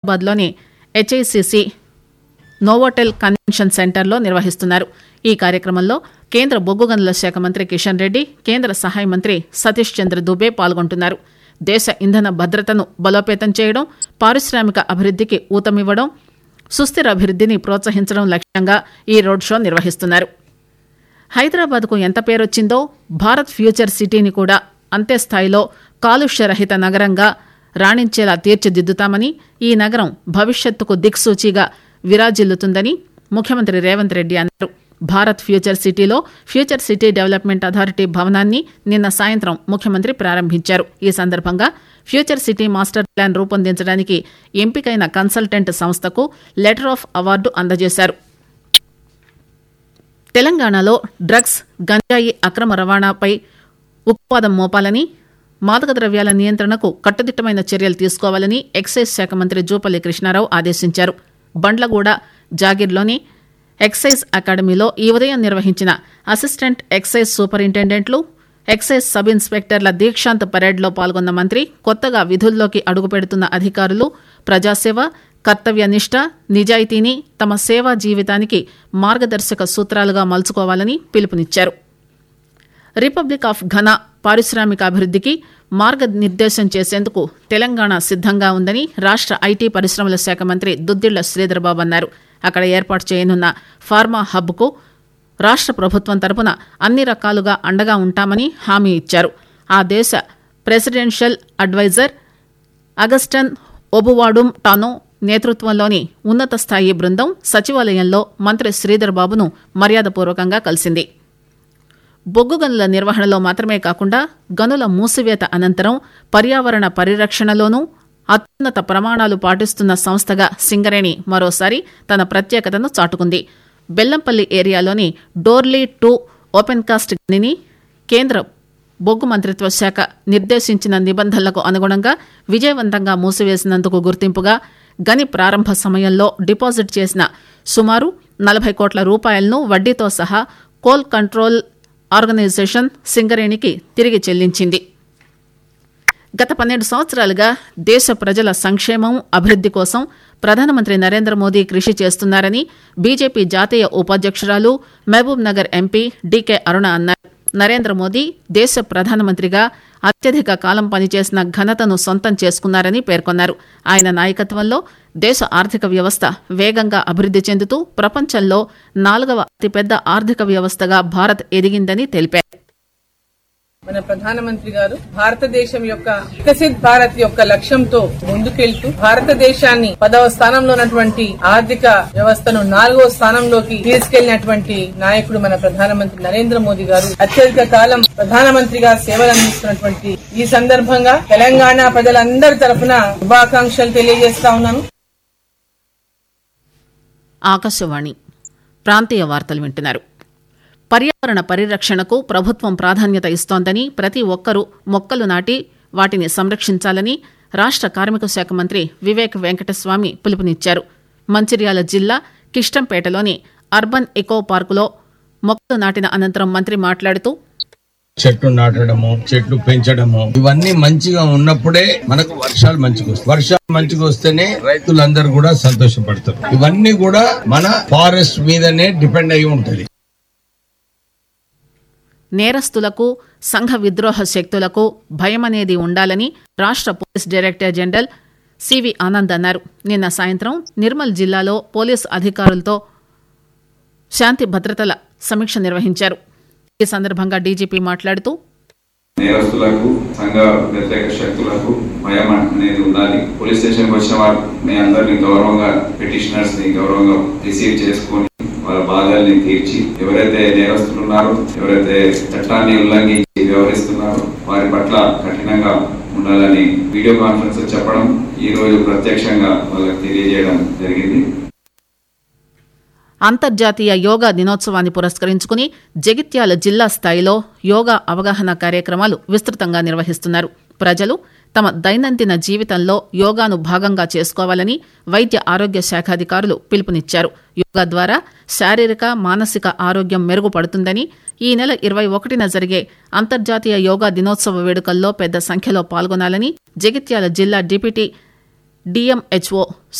నిజామాబాద్లోని HICC Novotel convention సెంటర్లో నిర్వహిస్తున్నారు ఈ కార్యక్రమంలో కేంద్ర బొగ్గు గనుల శాఖ మంత్రి కిషన్ రెడ్డి కేంద్ర సహాయ మంత్రి సతీష్ చంద్ర దుబే పాల్గొంటున్నారు దేశ ఇంధన భద్రతను బలోపేతం చేయడం పారిశ్రామిక అభివృద్ధికి ఊతమివ్వడం సుస్థిర అభివృద్ధిని ప్రోత్సహించడం లక్ష్యంగా ఈ రోడ్ షో నిర్వహిస్తున్నారు హైదరాబాద్కు ఎంత పేరొచ్చిందో భారత్ ఫ్యూచర్ సిటీని కూడా అంతే స్థాయిలో కాలుష్యరహిత నగరంగా రాణించేలా తీర్చిదిద్దుతామని ఈ నగరం భవిష్యత్తుకు దిక్సూచిగా విరాజిల్లుతుందని ముఖ్యమంత్రి రేవంత్ రెడ్డి అన్నారు భారత్ ఫ్యూచర్ సిటీలో ఫ్యూచర్ సిటీ డెవలప్మెంట్ అథారిటీ భవనాన్ని నిన్న సాయంత్రం ముఖ్యమంత్రి ప్రారంభించారు ఈ సందర్భంగా ఫ్యూచర్ సిటీ మాస్టర్ ప్లాన్ రూపొందించడానికి ఎంపికైన కన్సల్టెంట్ సంస్థకు లెటర్ ఆఫ్ అవార్డు అందజేశారు తెలంగాణలో డ్రగ్స్ గంజాయి అక్రమ రవాణాపై ఉక్కుపాదం మోపాలని మాదక ద్రవ్యాల నియంత్రణకు కట్టుదిట్టమైన చర్యలు తీసుకోవాలని ఎక్సైజ్ శాఖ మంత్రి జూపల్లి కృష్ణారావు ఆదేశించారు బండ్లగూడ జాగిర్లోని ఎక్సైజ్ అకాడమీలో ఈ ఉదయం నిర్వహించిన అసిస్టెంట్ ఎక్సైజ్ సూపరింటెండెంట్లు ఎక్సైజ్ సబ్ ఇన్స్పెక్టర్ల దీక్షాంత్ పరేడ్లో పాల్గొన్న మంత్రి కొత్తగా విధుల్లోకి అడుగుపెడుతున్న అధికారులు ప్రజాసేవ కర్తవ్యనిష్ట నిజాయితీని తమ సేవా జీవితానికి మార్గదర్శక సూత్రాలుగా మలుచుకోవాలని పిలుపునిచ్చారు రిపబ్లిక్ ఆఫ్ ఘనా పారిశ్రామిక అభివృద్ధికి మార్గనిర్దేశం చేసేందుకు తెలంగాణ సిద్దంగా ఉందని రాష్ట ఐటీ పరిశ్రమల శాఖ మంత్రి దుద్దిళ్ల శ్రీధర్బాబు అన్నారు అక్కడ ఏర్పాటు చేయనున్న ఫార్మా హబ్కు రాష్ట ప్రభుత్వం తరపున అన్ని రకాలుగా అండగా ఉంటామని హామీ ఇచ్చారు ఆ దేశ presidential adviser Augustine Obuadum Tanoh నేతృత్వంలోని ఉన్నత స్థాయి బృందం సచివాలయంలో మంత్రి శ్రీధర్ బాబును మర్యాదపూర్వకంగా కలిసింది బొగ్గు గనుల నిర్వహణలో మాత్రమే కాకుండా గనుల మూసివేత అనంతరం పర్యావరణ పరిరక్షణలోనూ అత్యున్నత ప్రమాణాలు పాటిస్తున్న సంస్థగా సింగరేణి మరోసారి తన ప్రత్యేకతను చాటుకుంది బెల్లంపల్లి ఏరియాలోని డోర్లీ టూ ఓపెన్ కాస్ట్ గనిని కేంద్ర బొగ్గు మంత్రిత్వ శాఖ నిర్దేశించిన నిబంధనలకు అనుగుణంగా విజయవంతంగా మూసివేసినందుకు గుర్తింపుగా గని ప్రారంభ సమయంలో డిపాజిట్ చేసిన సుమారు నలభై కోట్ల రూపాయలను వడ్డీతో సహా కోల్ కంట్రోల్ ఆర్గనైజేషన్ సింగరేణికి తిరిగి చెల్లించింది గత పన్నెండు సంవత్సరాలుగా దేశ ప్రజల సంక్షేమం అభివృద్ది కోసం ప్రధానమంత్రి నరేంద్ర మోదీ కృషి చేస్తున్నారని బీజేపీ జాతీయ ఉపాధ్యక్షురాలు మహబూబ్ నగర్ ఎంపీ డీకే అరుణ అన్నారు నరేంద్ర మోదీ దేశ ప్రధానమంత్రిగా అత్యధిక కాలం పనిచేసిన ఘనతను సొంతం చేసుకున్నారని పేర్కొన్నారు ఆయన నాయకత్వంలో దేశ ఆర్థిక వ్యవస్థ వేగంగా అభివృద్ది చెందుతూ ప్రపంచంలో నాలుగవ అతిపెద్ద ఆర్థిక వ్యవస్థగా భారత్ ఎదిగిందని తెలిపారు మన ప్రధానమంత్రి గారు భారతదేశం యొక్క వికసిత్ భారత్ యొక్క లక్ష్యంతో ముందుకెళ్తూ భారతదేశాన్ని పదవ స్థానంలో ఉన్నటువంటి ఆర్థిక వ్యవస్థను నాలుగవ స్థానంలోకి తీసుకెళ్లినటువంటి నాయకుడు మన ప్రధానమంత్రి నరేంద్ర మోదీ గారు అత్యధిక కాలం ప్రధానమంత్రిగా సేవలు అందిస్తున్నటువంటి ఈ సందర్భంగా తెలంగాణ ప్రజలందరి తరఫున శుభాకాంక్షలు తెలియజేస్తా ఉన్నాను ఆకాశవాణి ప్రాంతీయ వార్తలు వింటున్నారు పర్యావరణ పరిరక్షణకు ప్రభుత్వం ప్రాధాన్యత ఇస్తోందని ప్రతి ఒక్కరూ మొక్కలు నాటి వాటిని సంరక్షించాలని రాష్ట కార్మిక శాఖ మంత్రి వివేక్ వెంకటస్వామి పిలుపునిచ్చారు మంచిర్యాల జిల్లా కిష్టంపేటలోని అర్బన్ ఎకో పార్కులో మొక్కలు నాటిన అనంతరం మంత్రి మాట్లాడుతూ చెట్లు నాటడము చెట్లు పెంచడము ఇవన్నీ మంచిగా ఉన్నప్పుడే మనకు వర్షాలు మంచిగా వస్తాయి వర్షాలు మంచిగా వస్తేనే రైతులందరూ కూడా సంతోషపడతారు ఇవన్నీ కూడా మన ఫారెస్ట్ మీదనే డిపెండ్ అయి ఉంటది నేరస్తులకు సంఘ విద్రోహ శక్తులకు భయమనేది ఉండాలని రాష్ట police director general CV Anand అన్నారు నిన్న సాయంత్రం నిర్మల్ జిల్లాలో పోలీసు అధికారులతో శాంతి భద్రతల సమీక్ష నిర్వహించారు ఈ సందర్భంగా డీజీపీ మాట్లాడుతూ నేరస్తులకు సంఘ వ్యతిరేక శక్తులకు భయం అనేది ఉండాలి పోలీస్ స్టేషన్కి వచ్చిన వారు మీ అందరిని గౌరవంగా పిటిషనర్స్ ని గౌరవంగా రిసీవ్ చేసుకొని వాళ్ళ బాధల్ని తీర్చి ఎవరైతే నేరస్తులు ఉన్నారో ఎవరైతే చట్టాన్ని ఉల్లంఘించి వ్యవహరిస్తున్నారో వారి పట్ల కఠినంగా ఉండాలని వీడియో కాన్ఫరెన్స్ చెప్పడం ఈ రోజు ప్రత్యక్షంగా వాళ్ళకి తెలియజేయడం జరిగింది అంతర్జాతీయ యోగా దినోత్సవాన్ని పురస్కరించుకుని జగిత్యాల జిల్లా స్థాయిలో యోగా అవగాహన కార్యక్రమాలు విస్తృతంగా నిర్వహిస్తున్నారు ప్రజలు తమ దైనందిన జీవితంలో యోగాను భాగంగా చేసుకోవాలని వైద్య ఆరోగ్య శాఖాధికారులు పిలుపునిచ్చారు యోగా ద్వారా శారీరక మానసిక ఆరోగ్యం మెరుగుపడుతుందని ఈ నెల ఇరవై ఒకటిన జరిగే అంతర్జాతీయ యోగా దినోత్సవ వేడుకల్లో పెద్ద సంఖ్యలో పాల్గొనాలని జగిత్యాల జిల్లా డిప్యూటీ డిఎంహెచ్ఓ